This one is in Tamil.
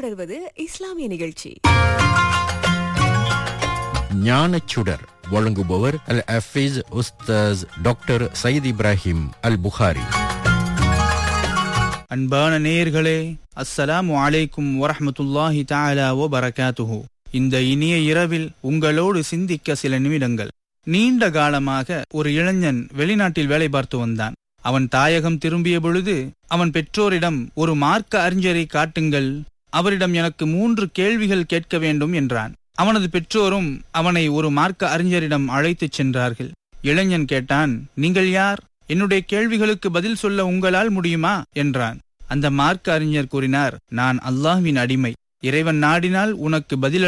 தொடர்வது இஸ்லாமிய நிகழ்ச்சி ஞானச்சுடர் வழங்குபவர் அல் அஃபீஸ் உஸ்தாஸ் டாக்டர் சயீத் இப்ராஹிம் அல் புகாரி அன்பான நேயர்களே அஸ்ஸலாமு அலைக்கும் வரஹ்மத்துல்லாஹி தஆலா வ பரகாத்துஹு இந்த இனிய இரவில் உங்களோடு சிந்திக்க சில நிமிடங்கள் நீண்ட காலமாக ஒரு இளைஞன் வெளிநாட்டில் வேலை பார்த்து வந்தான் அவன் தாயகம் திரும்பிய பொழுது அவன் பெற்றோரிடம் ஒரு மார்க்க அறிஞரை காட்டுங்கள் அவரிடம் எனக்கு மூன்று கேள்விகள் கேட்க வேண்டும் என்றான் அவனது பெற்றோரும் அவனை ஒரு மார்க்க அறிஞரிடம் அழைத்துச் சென்றார்கள் இளைஞன் கேட்டான் நீங்கள் யார் என்னுடைய கேள்விகளுக்கு பதில் சொல்ல உங்களால் முடியுமா என்றான் அந்த மார்க்க அறிஞர் கூறினார் நான் அல்லாஹ்வின் அடிமை இறைவன் நாடினால் உனக்கு பதில்